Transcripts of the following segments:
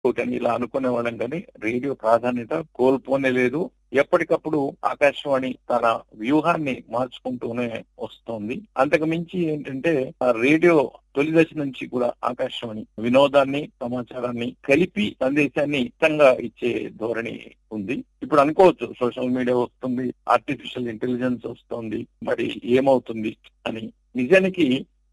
కానీ ఇలా అనుకునే వాళ్ళం కానీ రేడియో ప్రాధాన్యత కోల్పోనే లేదు ఎప్పటికప్పుడు ఆకాశవాణి తన వ్యూహాన్ని మార్చుకుంటూనే వస్తోంది అంతకు మించి ఏంటంటే ఆ రేడియో తొలి దశ నుంచి కూడా ఆకాశవాణి వినోదాన్ని సమాచారాన్ని కలిపి సందేశాన్ని ఇష్టంగా ఇచ్చే ధోరణి ఉంది ఇప్పుడు అనుకోవచ్చు సోషల్ మీడియా వస్తుంది ఆర్టిఫిషియల్ ఇంటెలిజెన్స్ వస్తుంది మరి ఏమవుతుంది అని నిజానికి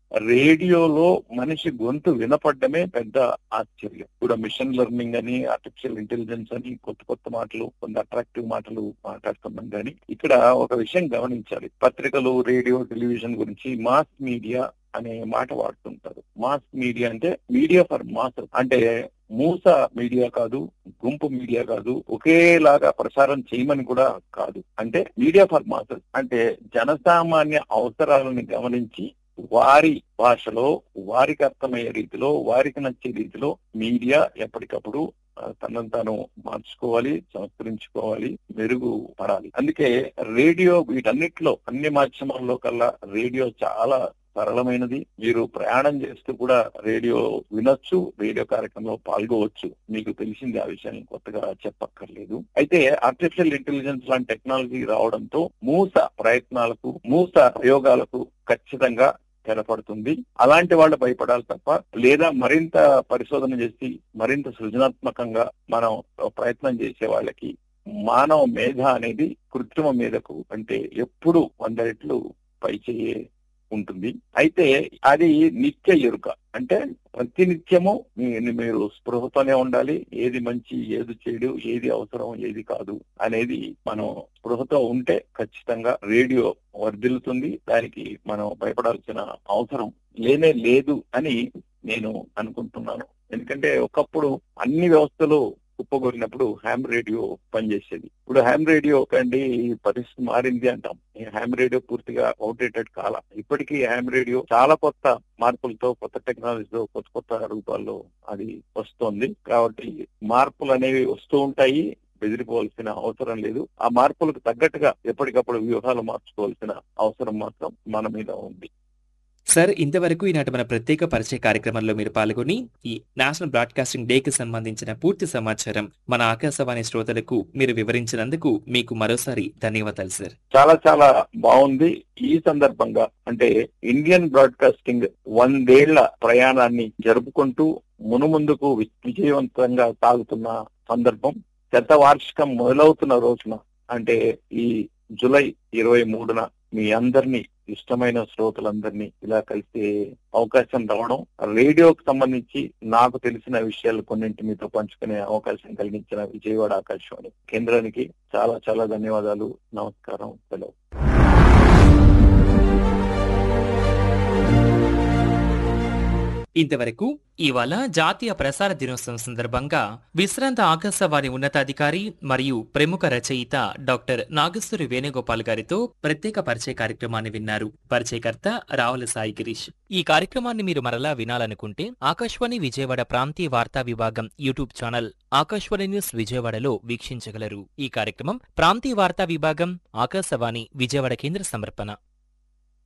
రేడియోలో మనిషి గొంతు వినపడమే పెద్ద ఆశ్చర్యం ఇప్పుడు మిషన్ లెర్నింగ్ అని ఆర్టిఫిషియల్ ఇంటెలిజెన్స్ అని కొత్త కొత్త మాటలు కొంత అట్రాక్టివ్ మాటలు మాట్లాడుతున్నాం కానీ ఇక్కడ ఒక విషయం గమనించాలి పత్రికలు రేడియో టెలివిజన్ గురించి మాస్ మీడియా అనే మాట వాడుతుంటారు మాస్ మీడియా అంటే మీడియా ఫర్ మాస్ అంటే మూస మీడియా కాదు గుంపు మీడియా కాదు ఒకేలాగా ప్రసారం చేయమని కూడా కాదు అంటే మీడియా ఫర్ మాసెస్ అంటే జనసామాన్య అవసరాలను గమనించి వారి భాషలో వారికి అర్థమయ్యే రీతిలో వారికి నచ్చే రీతిలో మీడియా ఎప్పటికప్పుడు ఆ, తనను తాను మార్చుకోవాలి సంస్కరించుకోవాలి మెరుగుపడాలి అందుకే రేడియో వీటన్నిటిలో అన్ని మాధ్యమాల్లో కల్లా రేడియో చాలా సరళమైనది మీరు ప్రయాణం చేస్తూ కూడా రేడియో వినొచ్చు రేడియో కార్యక్రమంలో పాల్గొవచ్చు మీకు తెలిసింది ఆ విషయాన్ని కొత్తగా చెప్పక్కర్లేదు అయితే ఆర్టిఫిషియల్ ఇంటెలిజెన్స్ లాంటి టెక్నాలజీ రావడంతో మూస ప్రయత్నాలకు మూస ప్రయోగాలకు ఖచ్చితంగా తెరపడుతుంది అలాంటి వాళ్ళు భయపడాలి తప్ప లేదా మరింత పరిశోధన చేసి మరింత సృజనాత్మకంగా మనం ప్రయత్నం చేసే వాళ్ళకి మానవ మేధ అనేది కృత్రిమ మేధకు అంటే ఎప్పుడు వంద రెట్లు పైచేయే ఉంటుంది అయితే అది నిత్య ఎరుక అంటే ప్రతినిత్యము మీ- మీరు స్పృహతోనే ఉండాలి ఏది మంచి ఏది చెడు ఏది అవసరం ఏది కాదు అనేది మనం స్పృహతో ఉంటే ఖచ్చితంగా రేడియో వర్ధిల్లుతుంది దానికి మనం భయపడాల్సిన అవసరం లేనే లేదు అని నేను అనుకుంటున్నాను ఎందుకంటే ఒకప్పుడు అన్ని వ్యవస్థలు కుప్పగొరినప్పుడు హ్యామ్ రేడియో పనిచేసేది ఇప్పుడు హ్యామ్ రేడియో కండి ఈ పరిస్థితి మారింది అంటాం ఈ హ్యామ్ రేడియో పూర్తిగా అవుట్డేటెడ్ కాల ఇప్పటికీ హ్యామ్ రేడియో చాలా కొత్త మార్పులతో కొత్త టెక్నాలజీతో కొత్త కొత్త రూపాల్లో అది వస్తోంది కాబట్టి మార్పులు అనేవి వస్తూ ఉంటాయి బెదిరిపోవాల్సిన అవసరం లేదు ఆ మార్పులకు తగ్గట్టుగా ఎప్పటికప్పుడు వ్యూహాలు మార్చుకోవాల్సిన అవసరం మాత్రం మన మీద ఉంది సార్ ఇంతవరకు ఈనాటి మన ప్రత్యేక పరిచయ కార్యక్రమంలో మీరు పాల్గొని ఈ నేషనల్ బ్రాడ్కాస్టింగ్ డేకి సంబంధించిన పూర్తి సమాచారం మన ఆకాశవాణి శ్రోతలకు మీరు వివరించినందుకు మీకు మరోసారి ధన్యవాదాలు సార్ చాలా చాలా బాగుంది ఈ సందర్భంగా అంటే ఇండియన్ బ్రాడ్కాస్టింగ్ వందేళ్ల ప్రయాణాన్ని జరుపుకుంటూ మునుముందుకు వి- విజయవంతంగా సాగుతున్న సందర్భం శత వార్షికం మొదలవుతున్న రోజున అంటే ఈ జూలై ఇరవై మూడున మీ అందరినీ ఇష్టమైన శ్రోతలందరినీ ఇలా కలిసే అవకాశం రావడం రేడియోకి సంబంధించి నాకు తెలిసిన విషయాలు కొన్నింటి మీతో పంచుకునే అవకాశం కలిగించిన విజయవాడ ఆకాశవాణి కేంద్రానికి చాలా చాలా ధన్యవాదాలు నమస్కారం సెలవు ఇంతవరకు ఇవాళ జాతీయ ప్రసార దినోత్సవం సందర్భంగా విశ్రాంత ఆకాశవాణి ఉన్నతాధికారి మరియు ప్రముఖ రచయిత డాక్టర్ నాగేశ్వరి వేణుగోపాల్ గారితో ప్రత్యేక పరిచయ కార్యక్రమాన్ని విన్నారు పరిచయకర్త రావుల సాయి గిరీష్ ఈ కార్యక్రమాన్ని మీరు మరలా వినాలనుకుంటే ఆకాశవాణి విజయవాడ ప్రాంతీయ వార్తా విభాగం యూట్యూబ్ ఛానల్ ఆకాశవాణి న్యూస్ విజయవాడలో వీక్షించగలరు ఈ కార్యక్రమం ప్రాంతీయ వార్తా విభాగం ఆకాశవాణి విజయవాడ కేంద్ర సమర్పణ